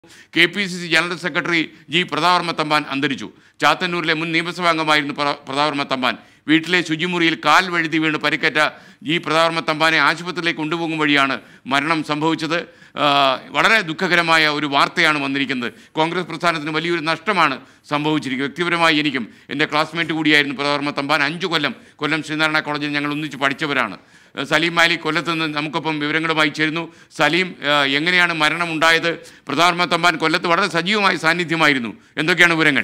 K P C C general secretary G Prathapavarma Thampan അന്തരിച്ചു ചാത്തന്നൂരിലെ മുൻ നിയമസഭാ അംഗമായിരുന്നു പ്ര- പ്രതാപർമ്മ തമ്പാൻ വീട്ടിലെ ശുചിമുറിയിൽ കാൽ വഴുതി വീണ് പരിക്കേറ്റ ജി പ്രതാപർമ്മ തമ്പാനെ ആശുപത്രിയിലേക്ക് കൊണ്ടുപോകും വഴിയാണ് മരണം സംഭവിച്ചത് ആ, വളരെ ദുഃഖകരമായ ഒരു വാർത്തയാണ് വന്നിരിക്കുന്നത് കോൺഗ്രസ് പ്രസ്ഥാനത്തിന് വലിയൊരു നഷ്ടമാണ് സംഭവിച്ചിരിക്കുന്നത് വ്യക്തിപരമായി എനിക്കും എൻ്റെ ക്ലാസ്മേറ്റ് കൂടിയായിരുന്നു പ്രതാപർമ്മ തമ്പാൻ അഞ്ചു കൊല്ലം കൊല്ലം ശ്രീനാരായണ കോളേജിൽ ഞങ്ങൾ ഒന്നിച്ച് പഠിച്ചവരാണ് സലീം മാലിക് കൊല്ലത്ത് നിന്ന് നമുക്കൊപ്പം വിവരങ്ങളുമായി ചേരുന്നു സലീം ആ, എങ്ങനെയാണ് മരണമുണ്ടായത് പ്രധാനമ തമ്പാൻ കൊല്ലത്ത് വളരെ സജീവമായ സാന്നിധ്യമായിരുന്നു എന്തൊക്കെയാണ് വിവരങ്ങൾ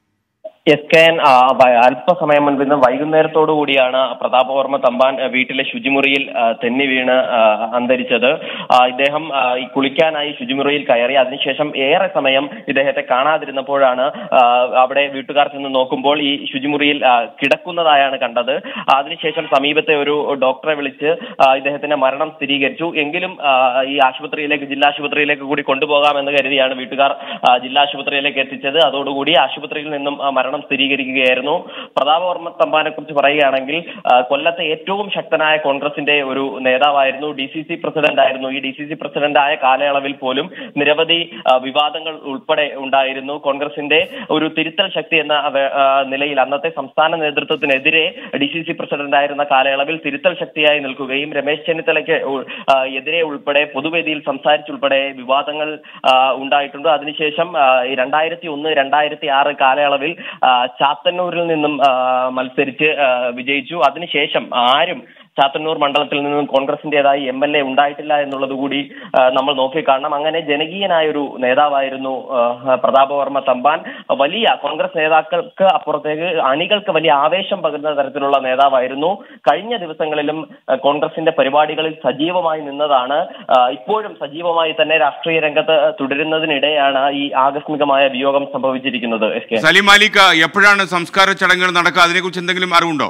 എസ് കെ എൻ ആ, വ- അല്പസമയം മുൻപ് ഇന്ന് വൈകുന്നേരത്തോടു കൂടിയാണ് പ്രതാപവർമ്മ തമ്പാൻ ആ, വീട്ടിലെ ശുചിമുറിയിൽ ആ, തെന്നി വീണ് ആ, അന്തരിച്ചത് ആ, ഇദ്ദേഹം ആ, ഈ കുളിക്കാനായി ശുചിമുറിയിൽ കയറി അതിനുശേഷം ഏറെ സമയം ഇദ്ദേഹത്തെ കാണാതിരുന്നപ്പോഴാണ് ആ, അവിടെ വീട്ടുകാർ ചെന്ന് നോക്കുമ്പോൾ ഈ ശുചിമുറിയിൽ ആ, കിടക്കുന്നതായാണ് കണ്ടത് അതിനുശേഷം സമീപത്തെ ഒരു ഡോക്ടറെ വിളിച്ച് ആ, ഇദ്ദേഹത്തിന്റെ മരണം സ്ഥിരീകരിച്ചു എങ്കിലും ആ, ഈ ആശുപത്രിയിലേക്ക് ജില്ലാ ആശുപത്രിയിലേക്ക് കൂടി കൊണ്ടുപോകാമെന്ന് കരുതിയാണ് വീട്ടുകാർ ആ, ജില്ലാ ആശുപത്രിയിലേക്ക് എത്തിച്ചത് അതോടുകൂടി ആശുപത്രിയിൽ നിന്നും ആ, മരണം സ്ഥിരീകരിക്കുകയായിരുന്നു പ്രതാപവർമ്മ തമ്പാനെ കുറിച്ച് പറയുകയാണെങ്കിൽ ആ, കൊല്ലത്തെ ഏറ്റവും ശക്തനായ കോൺഗ്രസിന്റെ ഒരു നേതാവായിരുന്നു ഡി സി സി പ്രസിഡന്റ് ആയിരുന്നു ഈ ഡി സി സി പ്രസിഡന്റ് ആയ കാലയളവിൽ പോലും നിരവധി ആ, വിവാദങ്ങൾ ഉൾപ്പെടെ ഉണ്ടായിരുന്നു കോൺഗ്രസിന്റെ ഒരു തിരുത്തൽ ശക്തി എന്ന വേ- ആ, നിലയിൽ അന്നത്തെ സംസ്ഥാന നേതൃത്വത്തിനെതിരെ ഡി സി സി പ്രസിഡന്റ് ആയിരുന്ന കാലയളവിൽ തിരുത്തൽ ശക്തിയായി നിൽക്കുകയും രമേശ് ചെന്നിത്തലയ്ക്ക് ഉ- ആ, എതിരെ ഉൾപ്പെടെ പൊതുവേദിയിൽ സംസാരിച്ചുൾപ്പെടെ വിവാദങ്ങൾ ആ, ഉണ്ടായിട്ടുണ്ട് അതിനുശേഷം ആ, ഈ രണ്ടായിരത്തി ഒന്ന് രണ്ടായിരത്തി ആറ് കാലയളവിൽ ആ, ചാത്തന്നൂരിൽ നിന്നും ആ, മത്സരിച്ച് ആ, വിജയിച്ചു അതിനുശേഷം ആരും ചാത്തന്നൂർ മണ്ഡലത്തിൽ നിന്നും കോൺഗ്രസിന്റേതായി എം എൽ എ ഉണ്ടായിട്ടില്ല എന്നുള്ളത് കൂടി ആ, നമ്മൾ നോക്കിക്കാണണം അങ്ങനെ ജനകീയനായ ഒരു നേതാവായിരുന്നു ആ, പ്രതാപവർമ്മ തമ്പാൻ വലിയ കോൺഗ്രസ് നേതാക്കൾക്ക് അപ്പുറത്തേക്ക് അണികൾക്ക് വലിയ ആവേശം പകരുന്ന തരത്തിലുള്ള നേതാവായിരുന്നു കഴിഞ്ഞ ദിവസങ്ങളിലും ആ, കോൺഗ്രസിന്റെ പരിപാടികളിൽ സജീവമായി നിന്നതാണ് ആ, ഇപ്പോഴും സജീവമായി തന്നെ രാഷ്ട്രീയ രംഗത്ത് തുടരുന്നതിനിടെയാണ് ഈ ആകസ്മികമായ വിയോഗം സംഭവിച്ചിരിക്കുന്നത് എസ് കെ സലീം മാലിക് എപ്പോഴാണ് സംസ്കാര ചടങ്ങുകൾ നടക്കുക അതിനെക്കുറിച്ച് എന്തെങ്കിലും അറിവുണ്ടോ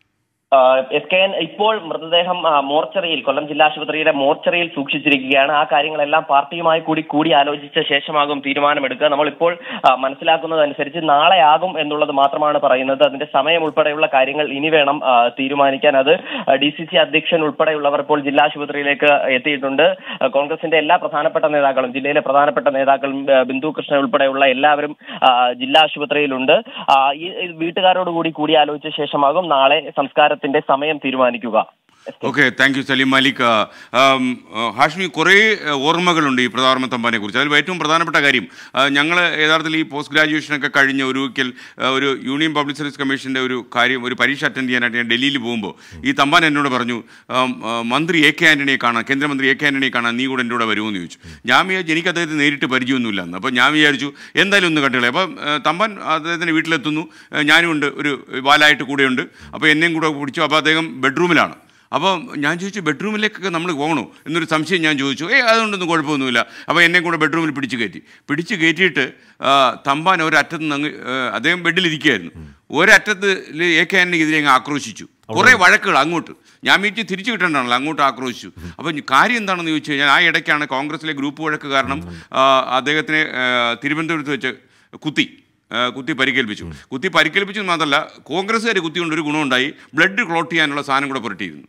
എസ് കെ എൻ ഇപ്പോൾ മൃതദേഹം ആ, മോർച്ചറിയിൽ കൊല്ലം ജില്ലാ ആശുപത്രിയുടെ മോർച്ചറിയിൽ സൂക്ഷിച്ചിരിക്കുകയാണ് ആ കാര്യങ്ങളെല്ലാം പാർട്ടിയുമായി കൂടി കൂടി ആലോചിച്ച ശേഷമാകും തീരുമാനമെടുക്കുക നമ്മളിപ്പോൾ ആ, മനസ്സിലാക്കുന്നതനുസരിച്ച് നാളെ ആകും എന്നുള്ളത് മാത്രമാണ് പറയുന്നത് അതിന്റെ സമയം ഉൾപ്പെടെയുള്ള കാര്യങ്ങൾ ഇനി വേണം ആ, തീരുമാനിക്കാൻ അത് ഡി സി സി അധ്യക്ഷൻ ഉൾപ്പെടെയുള്ളവർ ഇപ്പോൾ ജില്ലാ ആശുപത്രിയിലേക്ക് എത്തിയിട്ടുണ്ട് ആ, കോൺഗ്രസിന്റെ എല്ലാ പ്രധാനപ്പെട്ട നേതാക്കളും ജില്ലയിലെ പ്രധാനപ്പെട്ട നേതാക്കളും ആ, ബിന്ദു കൃഷ്ണൻ ഉൾപ്പെടെയുള്ള എല്ലാവരും ആ, ജില്ലാ ആശുപത്രിയിലുണ്ട് ആ, ഈ ഈ വീട്ടുകാരോട് കൂടി കൂടിയാലോചിച്ച ശേഷമാകും നാളെ സംസ്കാരത്തിന്റെ സമയം തീരുമാനിക്കുക okay thank you Saleem Malik ആ, ആം, ആ, ഹാഷ്മി കുറേ ആ, ഓർമ്മകളുണ്ട് ഈ പ്രധാനമ തമ്പാനെ കുറിച്ച് അതിൽ ഏറ്റവും പ്രധാനപ്പെട്ട കാര്യം ഞങ്ങൾ യഥാർത്ഥത്തിൽ ഈ പോസ്റ്റ് ഗ്രാജുവേഷനൊക്കെ കഴിഞ്ഞ ഒരു ഒരിക്കൽ ആ, ഒരു യൂണിയൻ പബ്ലിക് സർവീസ് കമ്മീഷൻ്റെ ഒരു കാര്യം ഒരു പരീക്ഷ അറ്റൻഡ് ചെയ്യാനായിട്ട് ഞാൻ ഡൽഹിയിൽ പോകുമ്പോൾ ഈ തമ്പാൻ എന്നോട് പറഞ്ഞു ആം, ആ, മന്ത്രി എ കെ ആൻ്റണിയെ കാണാൻ കേന്ദ്രമന്ത്രി എ കെ ആൻ്റണിയെ കാണാൻ നീ കൂടെ എൻ്റെ കൂടെ വരുമെന്ന് ചോദിച്ചു ഞാൻ വിചാരിച്ചു എനിക്ക് അദ്ദേഹത്തെ നേരിട്ട് പരിചയമൊന്നുമില്ല എന്ന് അപ്പോൾ ഞാൻ വിചാരിച്ചു എന്തായാലും ഒന്ന് കണ്ടുകളെ അപ്പം ആ, തമ്പാൻ അദ്ദേഹത്തിൻ്റെ വീട്ടിലെത്തുന്നു ആ, ഞാനും ഉണ്ട് ഒരു വാലായിട്ട് കൂടെയുണ്ട് അപ്പോൾ എന്നെയും കൂടെ പിടിച്ചു അപ്പോൾ അദ്ദേഹം ബെഡ്റൂമിലാണ് അപ്പോൾ ഞാൻ ചോദിച്ചു ബെഡ്റൂമിലേക്കൊക്കെ നമ്മൾ പോകണോ എന്നൊരു സംശയം ഞാൻ ചോദിച്ചു ഏ അതുകൊണ്ടൊന്നും കുഴപ്പമൊന്നുമില്ല അപ്പോൾ എന്നെ കൂടെ ബെഡ്റൂമിൽ പിടിച്ച് കയറ്റി പിടിച്ച് കയറ്റിയിട്ട് ആ, തമ്പാൻ ഒരറ്റത്ത് നിന്ന് അങ്ങ് ആ, അദ്ദേഹം ബെഡിലിരിക്കുകയായിരുന്നു ഒരറ്റത്ത് എ കെ ആൻ്റണിക്കെതിരെ അങ്ങ് ആക്രോശിച്ചു കുറേ വഴക്കുകൾ അങ്ങോട്ട് ഞാൻ വീട്ടിൽ തിരിച്ചു കിട്ടേണ്ടതാണല്ലോ അങ്ങോട്ട് ആക്രോശിച്ചു അപ്പോൾ ഇനി കാര്യം എന്താണെന്ന് ചോദിച്ചു കഴിഞ്ഞാൽ ആ ഇടയ്ക്കാണ് കോൺഗ്രസിലെ ഗ്രൂപ്പ് വഴക്ക് കാരണം ആ, അദ്ദേഹത്തിനെ ആ, തിരുവനന്തപുരത്ത് വെച്ച് കുത്തി ആ, കുത്തി പരിക്കേൽപ്പിച്ചു കുത്തി പരിക്കേൽപ്പിച്ചു എന്ന് മാത്രമല്ല കോൺഗ്രസ്സുകാർ കുത്തിക്കൊണ്ട് ഒരു ഗുണമുണ്ടായി ബ്ലഡ് ക്ലോട്ട് ചെയ്യാനുള്ള സാധനം കൂടെ പുരട്ടിയിരുന്നു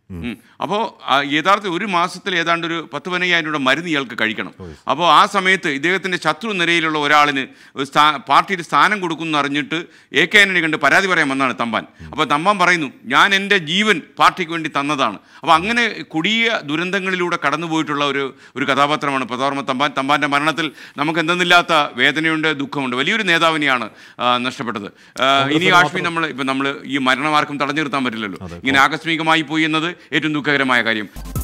അപ്പോൾ യഥാർത്ഥ ഒരു മാസത്തിൽ ഏതാണ്ട് ഒരു പത്ത് പതിനയ്യായിരം രൂപ മരുന്ന് ഇയാൾക്ക് കഴിക്കണം അപ്പോൾ ആ സമയത്ത് ഇദ്ദേഹത്തിൻ്റെ ശത്രു നിരയിലുള്ള ഒരാളിന് ഒരു സ്ഥാ പാർട്ടിയിൽ സ്ഥാനം കൊടുക്കുമെന്ന് അറിഞ്ഞിട്ട് എ കെ ആന്റണി കണ്ട് പരാതി പറയാൻ വന്നതാണ് തമ്പാൻ അപ്പോൾ തമ്പാൻ പറയുന്നു ഞാൻ എൻ്റെ ജീവൻ പാർട്ടിക്ക് വേണ്ടി തന്നതാണ് അപ്പോൾ അങ്ങനെ കൊടിയ ദുരന്തങ്ങളിലൂടെ കടന്നുപോയിട്ടുള്ള ഒരു ഒരു കഥാപാത്രമാണ് പ്രധാർമ്മ തമ്പാൻ തമ്പാൻ്റെ മരണത്തിൽ നമുക്ക് എന്തെന്നില്ലാത്ത വേദനയുണ്ട് ദുഃഖമുണ്ട് വലിയൊരു നേതാവിനെയാണ് ആ, നഷ്ടപ്പെട്ടത് ആ, ഇനി ആഷ്മി നമ്മൾ ഇപ്പം നമ്മൾ ഈ മരണമാർക്കും തടഞ്ഞു നിർത്താൻ പറ്റില്ലല്ലോ ഇങ്ങനെ ആകസ്മികമായി പോയി എന്നത് ഏറ്റവും ദുഃഖകരമായ കാര്യം